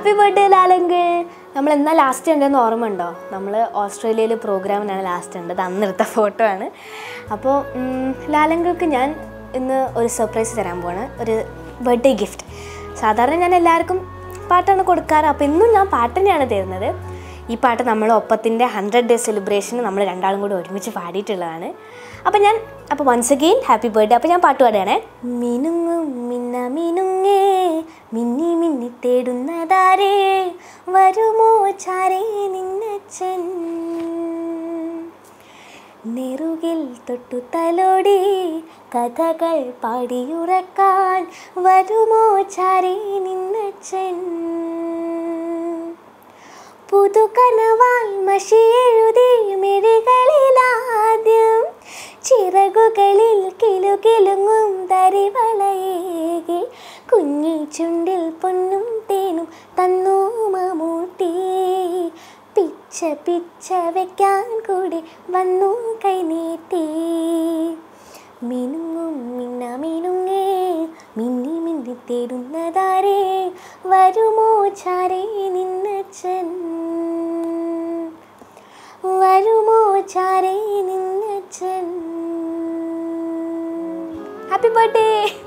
happy birthday ലാലങ്കിൾ നമ്മൾ എന്നാ last ഉണ്ടെന്ന് ഓർമ്മ ഉണ്ടോ നമ്മൾ ഓസ്ട്രേലിയയിൽ പ്രോഗ്രാമിനാണ് ലാസ്റ്റ് ഉണ്ടത് അന്നെടുത്ത ഫോട്ടോ ആണ് അപ്പോൾ ലാലങ്കിൾക്ക് ഞാൻ ഇന്ന് ഒരു സർപ്രൈസ് തരാൻ പോവാണ് ഒരു ബർത്ത്ഡേ ഗിഫ്റ്റ് സാധാരണ ഞാൻ എല്ലാവർക്കും പാട്ടാണ് കൊടുക്കാറ് അപ്പോൾ ഇന്നും ഞാൻ പാട്ട് തന്നെയാണ് തരുന്നത് ഈ പാട്ട് നമ്മൾ ഒപ്പത്തിൻ്റെ ഹൺഡ്രഡ് ഡേ സെലിബ്രേഷന് നമ്മൾ രണ്ടാളും കൂടി ഒരുമിച്ച് പാടിയിട്ടുള്ളതാണ് അപ്പോൾ ഞാൻ അപ്പോൾ വൺസ് അഗെയിൻ ഹാപ്പി ബർത്ത്ഡേ അപ്പോൾ ഞാൻ പാട്ട് പാടുകയാണേ മിനുങ്ങും മിന്ന മിനുങ്ങേ മിന്നി മിന്നി തേടുന്നതാരേ വരുമോ ചാരേ നിന്നച്ചൻ നെറുകിൽ തൊട്ടു തലോടി കഥകൾ പാടിയുറക്കാൻ വരുമോ ചാരേ നിന്നച്ചൻ പുതുകനവാൽ മഷി എഴുതി മിഴികളിലാദ്യം ചിറകുകളിൽ കിലുകിലുങ്ങും തരിവളയേകി കുഞ്ഞി ചുണ്ടിൽ പൊന്നും തേനും തന്നു മമ്മൂട്ടി പിച്ച പിച്ച വെക്കാൻ കൂടി വന്നു കൈനീട്ടി മിനുങ്ങും മിന്ന മിനുങ്ങേ മിന്നി മിന്നി തേടുന്നതാരേ വരുമോ ചാരേ നിന്നച്ചൻ വരുമോ ചാരേ നിന്നച്ചൻ ഹാപ്പി ബർത്ത്ഡേ